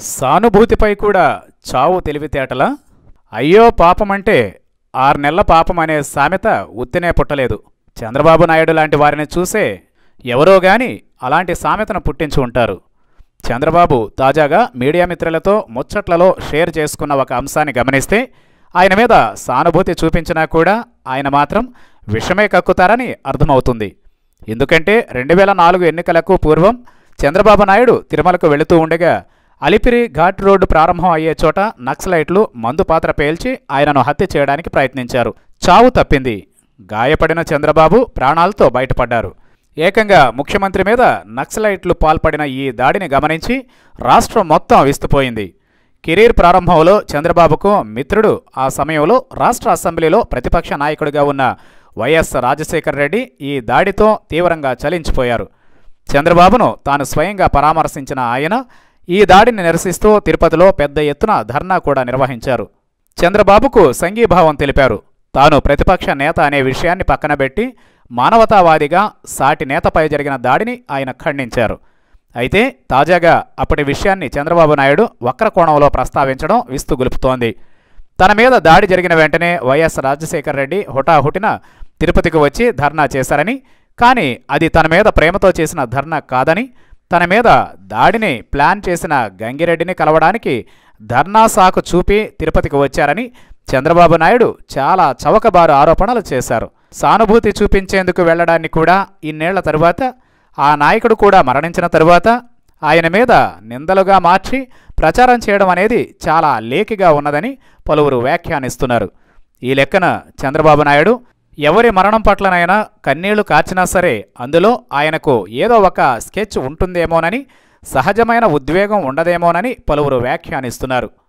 సానుభూతిపై కూడా చావు తెలివితేటలా అయ్యో పాపమంటే ఆరు నెలల పాపం అనే సామెత ఉత్తినే పుట్టలేదు చంద్రబాబు నాయుడు లాంటి వారిని చూసే ఎవరో గాని అలాంటి సామెతను పుట్టించి ఉంటారు చంద్రబాబు తాజాగా మీడియా మిత్రులతో ముచ్చట్లలో షేర్ చేసుకున్న ఒక అంశాన్ని గమనిస్తే ఆయన మీద సానుభూతి చూపించినా కూడా ఆయన మాత్రం విషమే కక్కుతారని అర్థమవుతుంది ఎందుకంటే రెండు వేల నాలుగు ఎన్నికలకు పూర్వం చంద్రబాబు నాయుడు తిరుమలకు వెళుతూ ఉండగా అలిపిరి ఘాట్ రోడ్డు ప్రారంభం అయ్యే చోట నక్సలైట్లు మందు పాత్ర పేల్చి ఆయనను హత్య చేయడానికి ప్రయత్నించారు చావు తప్పింది గాయపడిన చంద్రబాబు ప్రాణాలతో బయటపడ్డారు ఏకంగా ముఖ్యమంత్రి మీద నక్సలైట్లు పాల్పడిన ఈ దాడిని గమనించి రాష్ట్రం మొత్తం విస్తుపోయింది కెరీర్ ప్రారంభంలో చంద్రబాబుకు మిత్రుడు ఆ సమయంలో రాష్ట్ర అసెంబ్లీలో ప్రతిపక్ష నాయకుడిగా ఉన్న వైఎస్ రాజశేఖర్ రెడ్డి ఈ దాడితో తీవ్రంగా చలించిపోయారు చంద్రబాబును తాను స్వయంగా పరామర్శించిన ఆయన ఈ దాడిని నిరసిస్తూ తిరుపతిలో పెద్ద ఎత్తున ధర్నా కూడా నిర్వహించారు చంద్రబాబుకు సంఘీభావం తెలిపారు తాను ప్రతిపక్ష నేత అనే విషయాన్ని పక్కనబెట్టి మానవతావాదిగా సాటి నేతపై జరిగిన దాడిని ఆయన ఖండించారు అయితే తాజాగా అప్పటి విషయాన్ని చంద్రబాబు నాయుడు వక్ర కోణంలో ప్రస్తావించడం విస్తు గొలుపుతోంది తన మీద దాడి జరిగిన వెంటనే వైఎస్ రాజశేఖర్ రెడ్డి హుటాహుటిన తిరుపతికి వచ్చి ధర్నా చేశారని కానీ అది తన మీద ప్రేమతో చేసిన ధర్నా కాదని తన మీద దాడిని ప్లాన్ చేసిన గంగిరెడ్డిని కలవడానికి ధర్నా సాకు చూపి తిరుపతికి వచ్చారని చంద్రబాబు నాయుడు చాలా చవకబారు ఆరోపణలు చేశారు సానుభూతి చూపించేందుకు వెళ్లడాన్ని కూడా ఇన్నేళ్ల తరువాత ఆ నాయకుడు కూడా మరణించిన తరువాత ఆయన మీద నిందలుగా మార్చి ప్రచారం చేయడం అనేది చాలా లేకిగా ఉన్నదని పలువురు వ్యాఖ్యానిస్తున్నారు ఈ లెక్కన చంద్రబాబు నాయుడు ఎవరి మరణం పట్లనైనా కన్నీళ్లు కార్చినా సరే అందులో ఆయనకు ఏదో ఒక స్కెచ్ ఉంటుందేమోనని సహజమైన ఉద్వేగం ఉండదేమోనని పలువురు వ్యాఖ్యానిస్తున్నారు